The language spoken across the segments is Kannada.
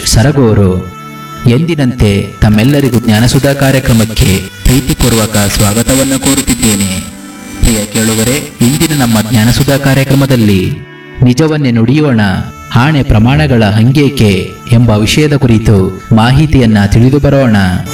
ಸರಗೂರು ಎಂದಿನಂತೆ ತಮ್ಮೆಲ್ಲರಿಗೂ ಜ್ಞಾನಸುಧಾ ಕಾರ್ಯಕ್ರಮಕ್ಕೆ ಪ್ರೀತಿಪೂರ್ವಕ ಸ್ವಾಗತವನ್ನು ಕೋರುತ್ತಿದ್ದೇನೆ ಪ್ರಿಯ ಕೇಳುಗರೆ ಇಂದಿನ ನಮ್ಮ ಜ್ಞಾನಸುಧಾ ಕಾರ್ಯಕ್ರಮದಲ್ಲಿ ನಿಜವನ್ನೇ ನುಡಿಯೋಣ ಆಣೆ ಪ್ರಮಾಣಗಳ ಹಂಗೇಕೆ ಎಂಬ ವಿಷಯದ ಕುರಿತು ಮಾಹಿತಿಯನ್ನ ತಿಳಿದು ಬರೋಣ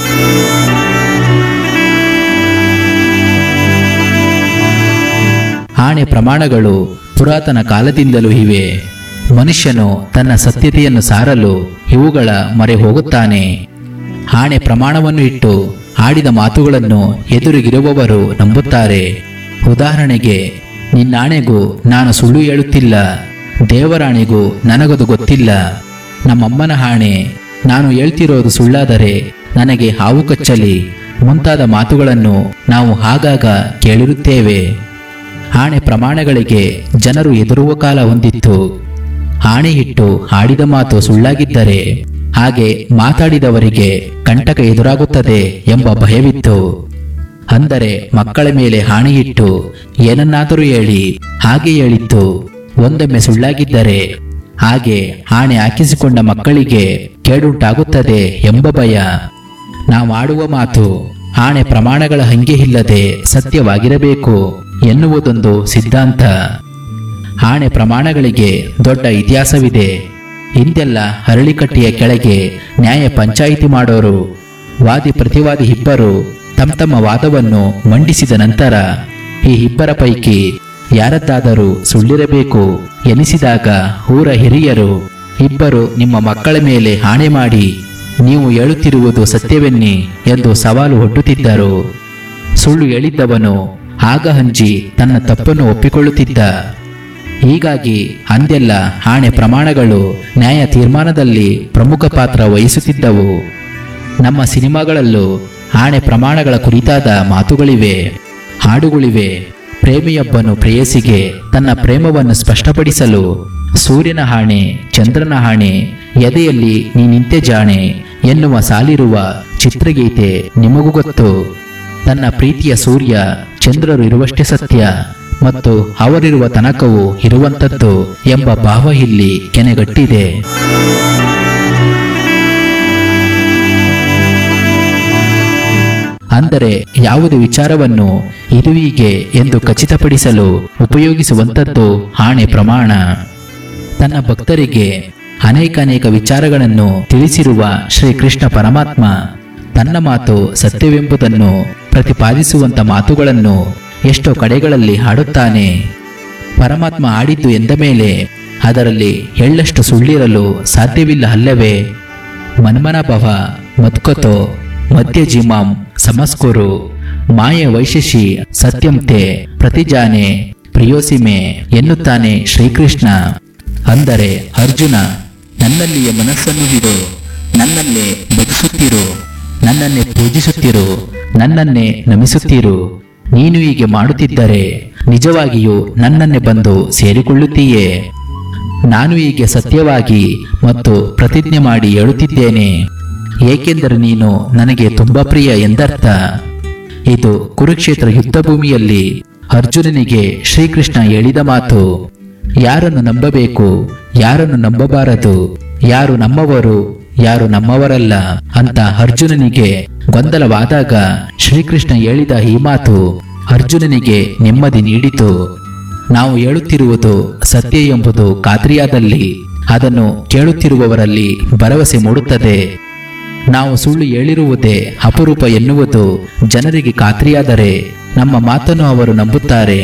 ಆಣೆ ಪ್ರಮಾಣಗಳು ಪುರಾತನ ಕಾಲದಿಂದಲೂ ಇವೆ ಮನುಷ್ಯನು ತನ್ನ ಸತ್ಯತೆಯನ್ನು ಸಾರಲು ಇವುಗಳ ಮೊರೆ ಹೋಗುತ್ತಾನೆ ಆಣೆ ಪ್ರಮಾಣವನ್ನು ಇಟ್ಟು ಆಡಿದ ಮಾತುಗಳನ್ನು ಎದುರಿಗಿರುವವರು ನಂಬುತ್ತಾರೆ ಉದಾಹರಣೆಗೆ ನಿನ್ನಾಣೆಗೂ ನಾನು ಸುಳ್ಳು ಹೇಳುತ್ತಿಲ್ಲ ದೇವರಾಣೆಗೂ ನನಗದು ಗೊತ್ತಿಲ್ಲ ನಮ್ಮಮ್ಮನ ಹಾಣೆ ನಾನು ಹೇಳ್ತಿರೋದು ಸುಳ್ಳಾದರೆ ನನಗೆ ಹಾವು ಕಚ್ಚಲಿ ಮುಂತಾದ ಮಾತುಗಳನ್ನು ನಾವು ಆಗಾಗ ಕೇಳಿರುತ್ತೇವೆ ಆಣೆ ಪ್ರಮಾಣಗಳಿಗೆ ಜನರು ಎದುರುವ ಕಾಲ ಹೊಂದಿತ್ತು ಆಣೆ ಇಟ್ಟು ಆಡಿದ ಮಾತು ಸುಳ್ಳಾಗಿದ್ದರೆ ಹಾಗೆ ಮಾತಾಡಿದವರಿಗೆ ಕಂಟಕ ಎದುರಾಗುತ್ತದೆ ಎಂಬ ಭಯವಿತ್ತು ಅಂದರೆ ಮಕ್ಕಳ ಮೇಲೆ ಹಾಣೆಯಿಟ್ಟು ಏನನ್ನಾದರೂ ಹೇಳಿ ಹಾಗೆ ಹೇಳಿತ್ತು ಒಂದೊಮ್ಮೆ ಸುಳ್ಳಾಗಿದ್ದರೆ ಹಾಗೆ ಆಣೆ ಹಾಕಿಸಿಕೊಂಡ ಮಕ್ಕಳಿಗೆ ಕೇಡುಂಟಾಗುತ್ತದೆ ಎಂಬ ಭಯ ನಾವು ಆಡುವ ಮಾತು ಆಣೆ ಪ್ರಮಾಣಗಳ ಹಂಗೆ ಇಲ್ಲದೆ ಸತ್ಯವಾಗಿರಬೇಕು ಎನ್ನುವುದೊಂದು ಸಿದ್ಧಾಂತ ಆಣೆ ಪ್ರಮಾಣಗಳಿಗೆ ದೊಡ್ಡ ಇತಿಹಾಸವಿದೆ ಹಿಂದೆಲ್ಲ ಹರಳಿಕಟ್ಟಿಯ ಕೆಳಗೆ ನ್ಯಾಯ ಪಂಚಾಯಿತಿ ಮಾಡೋರು ವಾದಿ ಪ್ರತಿವಾದಿ ಇಬ್ಬರು ತಮ್ಮ ತಮ್ಮ ವಾದವನ್ನು ಮಂಡಿಸಿದ ನಂತರ ಈ ಇಬ್ಬರ ಪೈಕಿ ಯಾರದ್ದಾದರೂ ಸುಳ್ಳಿರಬೇಕು ಎನಿಸಿದಾಗ ಊರ ಹಿರಿಯರು ಇಬ್ಬರು ನಿಮ್ಮ ಮಕ್ಕಳ ಮೇಲೆ ಹಾಣೆ ಮಾಡಿ ನೀವು ಹೇಳುತ್ತಿರುವುದು ಸತ್ಯವೆನ್ನಿ ಎಂದು ಸವಾಲು ಒಡ್ಡುತ್ತಿದ್ದರು ಸುಳ್ಳು ಹೇಳಿದ್ದವನು ಆಗ ಹಂಜಿ ತನ್ನ ತಪ್ಪನ್ನು ಒಪ್ಪಿಕೊಳ್ಳುತ್ತಿದ್ದ ಹೀಗಾಗಿ ಅಂದೆಲ್ಲ ಆಣೆ ಪ್ರಮಾಣಗಳು ನ್ಯಾಯ ತೀರ್ಮಾನದಲ್ಲಿ ಪ್ರಮುಖ ಪಾತ್ರ ವಹಿಸುತ್ತಿದ್ದವು ನಮ್ಮ ಸಿನಿಮಾಗಳಲ್ಲೂ ಆಣೆ ಪ್ರಮಾಣಗಳ ಕುರಿತಾದ ಮಾತುಗಳಿವೆ ಹಾಡುಗಳಿವೆ ಪ್ರೇಮಿಯೊಬ್ಬನು ಪ್ರೇಯಸಿಗೆ ತನ್ನ ಪ್ರೇಮವನ್ನು ಸ್ಪಷ್ಟಪಡಿಸಲು ಸೂರ್ಯನ ಹಾಣೆ ಚಂದ್ರನ ಹಾಣೆ ಎದೆಯಲ್ಲಿ ನೀ ನಿಂತೆ ಜಾಣೆ ಎನ್ನುವ ಸಾಲಿರುವ ಚಿತ್ರಗೀತೆ ನಿಮಗೂ ಗೊತ್ತು ತನ್ನ ಪ್ರೀತಿಯ ಸೂರ್ಯ ಚಂದ್ರರು ಇರುವಷ್ಟೇ ಸತ್ಯ ಮತ್ತು ಅವರಿರುವ ತನಕವು ಇರುವಂಥದ್ದು ಎಂಬ ಭಾವ ಇಲ್ಲಿ ಕೆನೆಗಟ್ಟಿದೆ ಅಂದರೆ ಯಾವುದೇ ವಿಚಾರವನ್ನು ಇರುವಿಗೆ ಎಂದು ಖಚಿತಪಡಿಸಲು ಉಪಯೋಗಿಸುವಂಥದ್ದು ಆಣೆ ಪ್ರಮಾಣ ತನ್ನ ಭಕ್ತರಿಗೆ ಅನೇಕ ಅನೇಕ ವಿಚಾರಗಳನ್ನು ತಿಳಿಸಿರುವ ಶ್ರೀಕೃಷ್ಣ ಪರಮಾತ್ಮ ತನ್ನ ಮಾತು ಸತ್ಯವೆಂಬುದನ್ನು ಪ್ರತಿಪಾದಿಸುವಂತ ಮಾತುಗಳನ್ನು ಎಷ್ಟೋ ಕಡೆಗಳಲ್ಲಿ ಹಾಡುತ್ತಾನೆ ಪರಮಾತ್ಮ ಆಡಿದ್ದು ಎಂದ ಮೇಲೆ ಅದರಲ್ಲಿ ಎಳ್ಳಷ್ಟು ಸುಳ್ಳಿರಲು ಸಾಧ್ಯವಿಲ್ಲ ಅಲ್ಲವೇ ಮನ್ಮನ ಭವ ಮತ್ಕೊತೋ ಮಧ್ಯ ಜಿಮಾಂ ಸಮಸ್ಕುರು ಮಾಯ ವೈಶಶಿ ಸತ್ಯಂತೆ ಪ್ರತಿಜಾನೆ ಪ್ರಿಯೋಸಿಮೆ ಎನ್ನುತ್ತಾನೆ ಶ್ರೀಕೃಷ್ಣ ಅಂದರೆ ಅರ್ಜುನ ನನ್ನಲ್ಲಿಯೇ ಮನಸ್ಸನ್ನು ಇಡು ನನ್ನಲ್ಲೇ ಬದುಸುತ್ತಿರು ನನ್ನನ್ನೇ ಪೂಜಿಸುತ್ತಿರು ನನ್ನನ್ನೇ ನಮಿಸುತ್ತಿರು ನೀನು ಹೀಗೆ ಮಾಡುತ್ತಿದ್ದರೆ ನಿಜವಾಗಿಯೂ ನನ್ನನ್ನೇ ಬಂದು ಸೇರಿಕೊಳ್ಳುತ್ತೀಯೇ ನಾನು ಹೀಗೆ ಸತ್ಯವಾಗಿ ಮತ್ತು ಪ್ರತಿಜ್ಞೆ ಮಾಡಿ ಹೇಳುತ್ತಿದ್ದೇನೆ ಏಕೆಂದರೆ ನೀನು ನನಗೆ ತುಂಬಾ ಪ್ರಿಯ ಎಂದರ್ಥ ಇದು ಕುರುಕ್ಷೇತ್ರ ಯುದ್ಧ ಭೂಮಿಯಲ್ಲಿ ಅರ್ಜುನನಿಗೆ ಶ್ರೀಕೃಷ್ಣ ಹೇಳಿದ ಮಾತು ಯಾರನ್ನು ನಂಬಬೇಕು ಯಾರನ್ನು ನಂಬಬಾರದು ಯಾರು ನಮ್ಮವರು ಯಾರು ನಮ್ಮವರಲ್ಲ ಅಂತ ಅರ್ಜುನನಿಗೆ ಗೊಂದಲವಾದಾಗ ಶ್ರೀಕೃಷ್ಣ ಹೇಳಿದ ಈ ಮಾತು ಅರ್ಜುನನಿಗೆ ನೆಮ್ಮದಿ ನೀಡಿತು ನಾವು ಹೇಳುತ್ತಿರುವುದು ಸತ್ಯ ಎಂಬುದು ಖಾತ್ರಿಯಾದಲ್ಲಿ ಅದನ್ನು ಕೇಳುತ್ತಿರುವವರಲ್ಲಿ ಭರವಸೆ ಮೂಡುತ್ತದೆ ನಾವು ಸುಳ್ಳು ಹೇಳಿರುವುದೇ ಅಪರೂಪ ಎನ್ನುವುದು ಜನರಿಗೆ ಖಾತ್ರಿಯಾದರೆ ನಮ್ಮ ಮಾತನ್ನು ಅವರು ನಂಬುತ್ತಾರೆ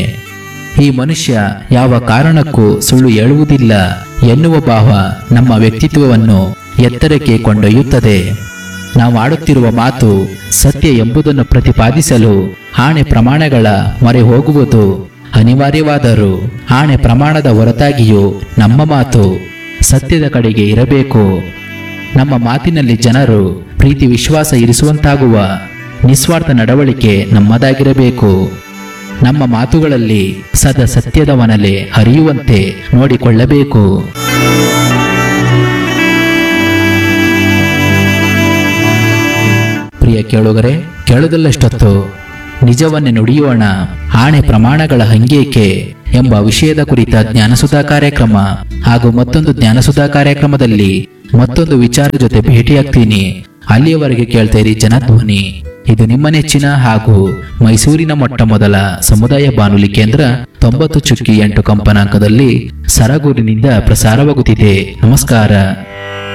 ಈ ಮನುಷ್ಯ ಯಾವ ಕಾರಣಕ್ಕೂ ಸುಳ್ಳು ಹೇಳುವುದಿಲ್ಲ ಎನ್ನುವ ಭಾವ ನಮ್ಮ ವ್ಯಕ್ತಿತ್ವವನ್ನು ಎತ್ತರಕ್ಕೆ ಕೊಂಡೊಯ್ಯುತ್ತದೆ ನಾವು ಆಡುತ್ತಿರುವ ಮಾತು ಸತ್ಯ ಎಂಬುದನ್ನು ಪ್ರತಿಪಾದಿಸಲು ಆಣೆ ಪ್ರಮಾಣಗಳ ಮೊರೆ ಹೋಗುವುದು ಅನಿವಾರ್ಯವಾದರೂ ಆಣೆ ಪ್ರಮಾಣದ ಹೊರತಾಗಿಯೂ ನಮ್ಮ ಮಾತು ಸತ್ಯದ ಕಡೆಗೆ ಇರಬೇಕು ನಮ್ಮ ಮಾತಿನಲ್ಲಿ ಜನರು ಪ್ರೀತಿ ವಿಶ್ವಾಸ ಇರಿಸುವಂತಾಗುವ ನಿಸ್ವಾರ್ಥ ನಡವಳಿಕೆ ನಮ್ಮದಾಗಿರಬೇಕು ನಮ್ಮ ಮಾತುಗಳಲ್ಲಿ ಸದಾ ಸತ್ಯದ ಮನಲೆ ಹರಿಯುವಂತೆ ನೋಡಿಕೊಳ್ಳಬೇಕು ಪ್ರಿಯ ಕೇಳುಗರೆ ಕೇಳುವುದಲ್ಲಷ್ಟೊತ್ತು ನಿಜವನ್ನೇ ನುಡಿಯೋಣ ಆಣೆ ಪ್ರಮಾಣಗಳ ಹಂಗೇಕೆ ಎಂಬ ವಿಷಯದ ಕುರಿತ ಜ್ಞಾನಸುಧಾ ಕಾರ್ಯಕ್ರಮ ಹಾಗೂ ಮತ್ತೊಂದು ಜ್ಞಾನಸುಧಾ ಕಾರ್ಯಕ್ರಮದಲ್ಲಿ ಮತ್ತೊಂದು ವಿಚಾರ ಜೊತೆ ಭೇಟಿಯಾಗ್ತೀನಿ ಅಲ್ಲಿಯವರೆಗೆ ಕೇಳ್ತಾ ಇರಿ ಜನಧ್ವನಿ ಇದು ನಿಮ್ಮ ನೆಚ್ಚಿನ ಹಾಗೂ ಮೈಸೂರಿನ ಮೊಟ್ಟ ಮೊದಲ ಸಮುದಾಯ ಬಾನುಲಿ ಕೇಂದ್ರ ತೊಂಬತ್ತು ಚುಕ್ಕಿ ಎಂಟು ಕಂಪನಾಂಕದಲ್ಲಿ ಸರಗೂರಿನಿಂದ ಪ್ರಸಾರವಾಗುತ್ತಿದೆ ನಮಸ್ಕಾರ